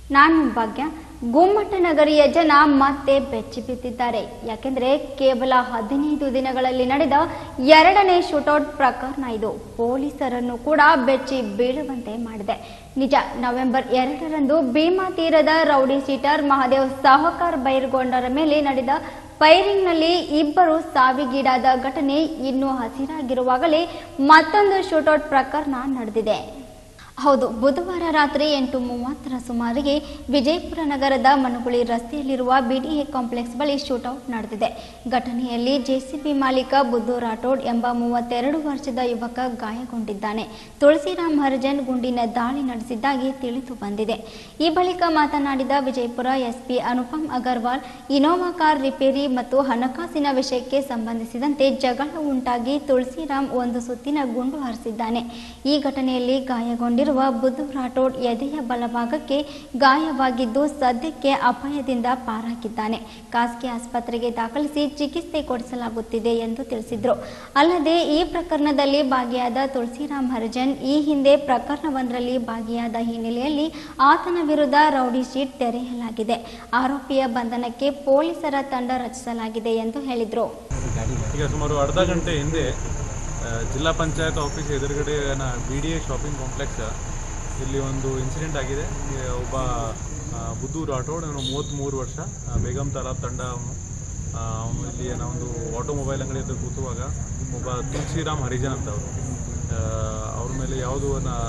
ನಾನು ಭಾಗ್ಯ ಗುಮ್ಮಟ ನಗರಿಯ ಜನ ಮತ್ತೆ ಬೆಚ್ಚಿ ಬಿದ್ದಿದ್ದಾರೆ ಯಾಕೆಂದ್ರೆ ಕೇವಲ ಹದಿನೈದು ದಿನಗಳಲ್ಲಿ ನಡೆದ ಎರಡನೇ ಶೂಟೌಟ್ ಪ್ರಕರಣ ಇದು ಪೊಲೀಸರನ್ನು ಕೂಡ ಬೆಚ್ಚಿ ಬೀಳುವಂತೆ ಮಾಡಿದೆ ನಿಜ ನವೆಂಬರ್ ಎರಡರಂದು ಭೀಮಾ ತೀರದ ರೌಡಿ ಶೀಟರ್ ಮಹಾದೇವ್ ಸಾಹುಕಾರ್ ಬೈರ್ಗೊಂಡರ ಮೇಲೆ ನಡೆದ ಫೈರಿಂಗ್ನಲ್ಲಿ ಇಬ್ಬರು ಸಾವಿಗೀಡಾದ ಘಟನೆ ಇನ್ನೂ ಹಸಿರಾಗಿರುವಾಗಲೇ ಮತ್ತೊಂದು ಶೂಟೌಟ್ ಪ್ರಕರಣ ನಡೆದಿದೆ ಹೌದು ಬುಧವಾರ ರಾತ್ರಿ ಎಂಟು ಮೂವತ್ತರ ಸುಮಾರಿಗೆ ವಿಜಯಪುರ ನಗರದ ಮನುಗುಳಿ ರಸ್ತೆಯಲ್ಲಿರುವ ಬಿಡಿಎ ಕಾಂಪ್ಲೆಕ್ಸ್ ಬಳಿ ಶೂಟೌಟ್ ನಡೆದಿದೆ ಘಟನೆಯಲ್ಲಿ ಜೆಸಿಬಿ ಮಾಲೀಕ ಬುದ್ದು ರಾಠೋಡ್ ಎಂಬ ಮೂವತ್ತೆರಡು ವರ್ಷದ ಯುವಕ ಗಾಯಗೊಂಡಿದ್ದಾನೆ ತುಳಸಿರಾಮ್ ಹರಿಜನ್ ಗುಂಡಿನ ದಾಳಿ ನಡೆಸಿದ್ದಾಗಿ ತಿಳಿದು ಬಂದಿದೆ ಈ ಬಳಿಕ ಮಾತನಾಡಿದ Vijayapura SP Anupam Agarwal Innova car repair ಮತ್ತು ಹಣಕಾಸಿನ ವಿಷಯಕ್ಕೆ ಸಂಬಂಧಿಸಿದಂತೆ ಜಗಳ ಉಂಟಾಗಿ ತುಳಸಿರಾಮ್ ಒಂದು ಸುತ್ತಿನ ಗುಂಡು ಹಾರಿಸಿದ್ದಾನೆ ಈ ಘಟನೆಯಲ್ಲಿ ಗಾಯಗೊಂಡಿರುವ ಬುದ್ದು ರಾಠೋಡ್ ಎದೆಯ ಬಲಭಾಗಕ್ಕೆ ಗಾಯವಾಗಿದ್ದು ಸದ್ಯಕ್ಕೆ ಅಪಾಯದಿಂದ ಪಾರಾಗಿದ್ದಾನೆ ಖಾಸಗಿ ಆಸ್ಪತ್ರೆಗೆ ದಾಖಲಿಸಿ ಚಿಕಿತ್ಸೆ ಕೊಡಿಸಲಾಗುತ್ತಿದೆ ಎಂದು ತಿಳಿಸಿದರು ಅಲ್ಲದೆ ಈ ಪ್ರಕರಣದಲ್ಲಿ ಭಾಗಿಯಾದ ತುಳಸಿರಾಮ್ ಹರಿಜನ್ ಈ ಹಿಂದೆ ಪ್ರಕರಣವೊಂದರಲ್ಲಿ ಭಾಗಿಯಾದ ಹಿನ್ನೆಲೆಯಲ್ಲಿ ಆತನ ವಿರುದ್ಧ ರೌಡಿ ಶೀಟ್ ತೆರೆಯಲಾಗಿದೆ ಆರೋಪಿಯ ಬಂಧನಕ್ಕೆ ಪೊಲೀಸರ ತಂಡ ರಚಿಸಲಾಗಿದೆ ಎಂದು ಹೇಳಿದರು ಈಗ ಸುಮಾರು ಅರ್ಧ ಗಂಟೆ ಹಿಂದೆ ಆ, ಜಿಲ್ಲಾ ಪಂಚಾಯತ್ ಆಫೀಸ್ ಎದುರುಗಡೆ B D A shopping complex ಇಲ್ಲಿ ಒಂದು ಇನ್ಸಿಡೆಂಟ್ ಆಗಿದೆ ಈ ಒಬ್ಬ ಆ, ಬುದ್ದು ರಾಠೋಡ್ ಅವನು ಮೂವತ್ತ್ಮೂರು ವರ್ಷ ಆ, ಬೇಗಂ ತಾಲಾಬ್ ತಂಡ ಅವನು ಆ, ಅವನು ಇಲ್ಲಿ ಏನೋ ಒಂದು ಆಟೋಮೊಬೈಲ್ ಅಂಗಡಿ ಹತ್ರ ಕೂತುವಾಗ ಒಬ್ಬ ತುಳಸಿರಾಮ್ ಹರಿಜನ್ ಅಂತ ಅವರು ಅವ್ರ ಮೇಲೆ ಯಾವುದೋ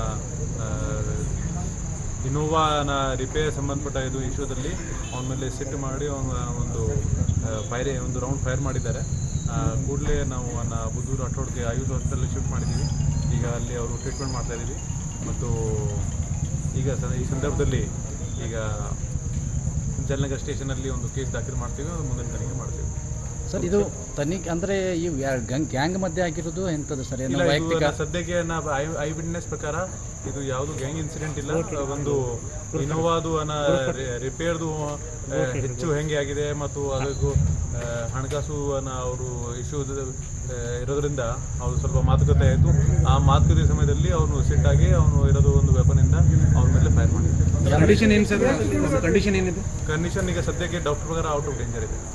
ಇನೋವಾನ ರಿಪೇರ್ ಸಂಬಂಧಪಟ್ಟ ಇದು ಇಶ್ಯೂದಲ್ಲಿ ಅವನ ಮೇಲೆ ಸಿಟ್ಟು ಮಾಡಿ ಅವನ ಒಂದು ಫೈರ್ ಒಂದು ರೌಂಡ್ ಫೈರ್ ಮಾಡಿದ್ದಾರೆ ಕೂಡಲೇ ನಾವು ಅವನ ಬುದ್ದು ರಾಠೋಡ್ಗೆ ಆಯುಷ್ ಹಾಸ್ಪಿಟಲ್ ಶಿಫ್ಟ್ ಮಾಡಿದ್ದೀವಿ ಈಗ ಅಲ್ಲಿ ಅವರು ಟ್ರೀಟ್ಮೆಂಟ್ ಮಾಡ್ತಾ ಇದ್ದೀವಿ ಮತ್ತು ಈಗ ಸ ಈ ಸಂದರ್ಭದಲ್ಲಿ ಈಗ ಜಲನಗರ್ ಸ್ಟೇಷನಲ್ಲಿ ಒಂದು ಕೇಸ್ ದಾಖಲು ಮಾಡ್ತೀವಿ ಅದು ಮುಂದಿನ ತನಿಖೆ ಮಾಡ್ತೀವಿ ಸರ್ ಇದು ತನಿಖೆ ಅಂದರೆ ಈ ಗ್ಯಾಂಗ್ ಗ್ಯಾಂಗ್ ಮಧ್ಯೆ ಆಗಿರೋದು ಎಂಥದ್ದು ಸರ್ ಏನು ಇಲ್ಲ ಇದು ವೈಯಕ್ತಿಕ ನಾ ಸದ್ಯಕ್ಕೆ ನಾ ಐ ಐ ವಿಟ್ನೆಸ್ ಪ್ರಕಾರ ಇದು ಯಾವುದು ಗ್ಯಾಂಗ್ ಇನ್ಸಿಡೆಂಟ್ ಇಲ್ಲ ಒಂದು ಇನೋವಾದು ಅನ್ನ ರಿಪೇರ್ದು ಹೆಚ್ಚು ಹೆಂಗೆ ಆಗಿದೆ ಮತ್ತು ಅದಕ್ಕೂ ಆ, ಹಣಕಾಸು ಅನ್ನ ಅವರು ಇಶ್ಯೂ ಇರೋದ್ರಿಂದ ಅವ್ರು ಸ್ವಲ್ಪ ಮಾತುಕತೆ ಆಯಿತು ಆ ಮಾತುಕತೆ ಸಮಯದಲ್ಲಿ ಅವನು ಸಿಟ್ಟಾಗಿ ಅವನು ಇರೋದು ಒಂದು ವೆಪನಿಂದ ಅವನ ಮೇಲೆ ಫೈರ್ ಮಾಡಿದ್ದಾರೆ ಕಂಡೀಷನ್ ಏನು ಸರ್ ಕಂಡೀಷನ್ ಏನಿದೆ ಕಂಡೀಷನ್ ಈಗ ಸದ್ಯಕ್ಕೆ ಡಾಕ್ಟರ್ ಪ್ರಕಾರ ಔಟ್ ಆಫ್ ಡೇಂಜರ್ ಇದೆ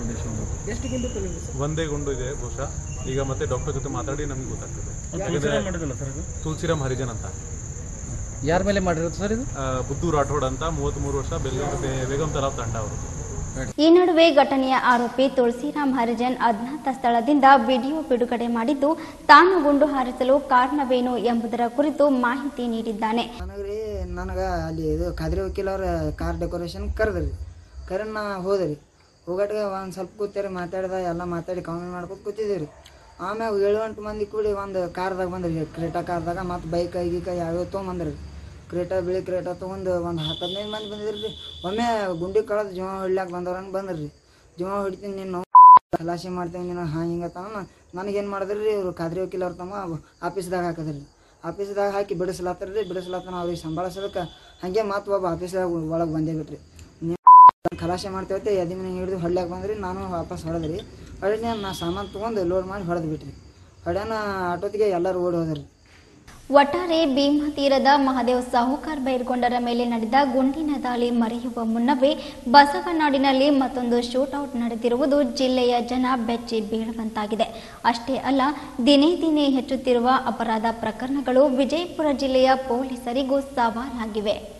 ಒಂದೇ ಗುಂಡು ಇದೆ ಬಹುಶಃ ಈಗ ಮತ್ತೆ ಡಾಕ್ಟರ್ ಜೊತೆ ಮಾತಾಡಿ ನಮ್ಗೆ ಗೊತ್ತಾಗ್ತದೆ ಯಾಕಂದ್ರೆ ತುಳಸಿರಾಮ್ ಹರಿಜನ್ ಅಂತ ಯಾರ ಮೇಲೆ ಮಾಡಿರೋದು ಸರ್ ಇದು ಆ, ಬುದ್ದು ರಾಠೋಡ್ ಅಂತ ಮೂವತ್ತ್ಮೂರು ವರ್ಷ ಬೆಂಗಳೂರು ಬೇ- ಬೇಗಂ ತಲಾಬ್ ತಂಡ ಅವರು ಈ ನಡುವೆ ಘಟನೆಯ ಆರೋಪಿ ತುಳಸಿರಾಮ್ ಹರಿಜನ್ ಅಜ್ಞಾತ ಸ್ಥಳದಿಂದ ವಿಡಿಯೋ ಬಿಡುಗಡೆ ಮಾಡಿದ್ದು ತಾನು ಗುಂಡು ಹಾರಿಸಲು ಕಾರಣವೇನು ಎಂಬುದರ ಕುರಿತು ಮಾಹಿತಿ ನೀಡಿದ್ದಾನೆ ನನಗೆ ರೀ ನನಗೆ ಅಲ್ಲಿ ಇದು ಖಾದ್ರಿ ವಕೀಲ್ ಅವ್ರ ಕಾರ್ ಡೆಕೋರೇಷನ್ ಕರೆದ್ರಿ ಕರೆ ನಾ ಹೋದೆ ರೀ ಹೋಗಟ್ಗೆ ಒಂದು ಸ್ವಲ್ಪ ಕೂತೇರಿ ಮಾತಾಡ್ದ ಎಲ್ಲ ಮಾತಾಡಿ ಕಾಮೆಂಟ್ ಮಾಡ್ಕೊತ ಕೂತಿದ್ದೀವಿ ರೀ ಆಮ್ಯಾಗ ಏಳು ಎಂಟು ಮಂದಿ ಕೂಡಿ ಒಂದು ಕಾರ್ದಾಗ ಬಂದ್ರಿ ಕ್ರೇಟಾ ಕಾರ್ದಾಗ ಮತ್ತು ಬೈಕ್ ಗೀಕ ಯಾವ್ಯಾವ ತೊಗೊಂಬಂದ್ರಿ ಕ್ರೇಟಾ ಬಿಳಿ ಕ್ರೇಟಾ ತೊಗೊಂಡು ಒಂದು ಹತ್ತು ಹದಿನೈದು ಮಂದಿ ಬಂದಿದ್ರಿ ರೀ ಒಮ್ಮೆ ಗುಂಡಿ ಕಳೆದು ಜೀವ ಹೊಡ್ಲಾಕ ಬಂದವ್ರನ್ನ ಬಂದ್ರಿ ಜೀವ ಹೊಡಿತೀನಿ ನೀನು ಖಲಾಸಿ ಮಾಡ್ತೇವೆ ನೀನು ಹಾಂ ಹಿಂಗೆ ತಮ್ಮ ನನಗೇನು ಮಾಡಿದ್ರಿ ರೀ ಇವರು ಖಾದ್ರಿ ವಕೀಲ್ ಅವ್ರ ತಮ್ಮ ಆಫೀಸ್ದಾಗ ಹಾಕಿದ್ರಿ ಆಫೀಸ್ದಾಗ ಹಾಕಿ ಬಿಡಿಸ್ಲಾತ್ತಾರ ರೀ ಬಿಡಿಸ್ಲಾತನ ಅವ್ರಿಗೆ ಸಂಭಾಳಿಸೋದಕ್ಕೆ ಹಾಗೆ ಮತ್ತು ಒಬ್ಬ ಆಫೀಸ್ದಾಗ ಒಳಗೆ ಬಂದೇ ಬಿಟ್ರಿ ನೀವು ಖಲಾಸೆ ಮಾಡ್ತೇವೆ ಎದಿ ಮನೆ ಹಿಡಿದು ಹೊಡ್ಲಾಕ ಬಂದ್ರಿ ನಾನು ವಾಪಸ್ ಹೊಡೆದ್ರಿ ಹೊಡೆದ ನಾ ಸಾಮಾನು ತೊಗೊಂಡು ಲೋಡ್ ಮಾಡಿ ಹೊಡೆದು ಬಿಟ್ರಿ ಹೊಡ್ಯಾನ ಆಟೋತಿಗೆ ಎಲ್ಲರೂ ಓಡಿ ಹೋದ್ರಿ ಒಟ್ಟಾರೆ ಭೀಮಾ ತೀರದ ಮಹಾದೇವ್ ಸಾಹುಕಾರ್ ಬೈರ್ಗೊಂಡರ ಮೇಲೆ ನಡೆದ ಗುಂಡಿನ ದಾಳಿ ಮರೆಯುವ ಮುನ್ನವೇ ಬಸವನಾಡಿನಲ್ಲಿ ಮತ್ತೊಂದು ಶೂಟೌಟ್ ನಡೆದಿರುವುದು ಜಿಲ್ಲೆಯ ಜನ ಬೆಚ್ಚಿ ಬೀಳುವಂತಾಗಿದೆ ಅಷ್ಟೇ ಅಲ್ಲ ದಿನೇ ದಿನೇ ಹೆಚ್ಚುತ್ತಿರುವ ಅಪರಾಧ ಪ್ರಕರಣಗಳು ವಿಜಯಪುರ ಜಿಲ್ಲೆಯ ಪೊಲೀಸರಿಗೂ ಸವಾಲಾಗಿವೆ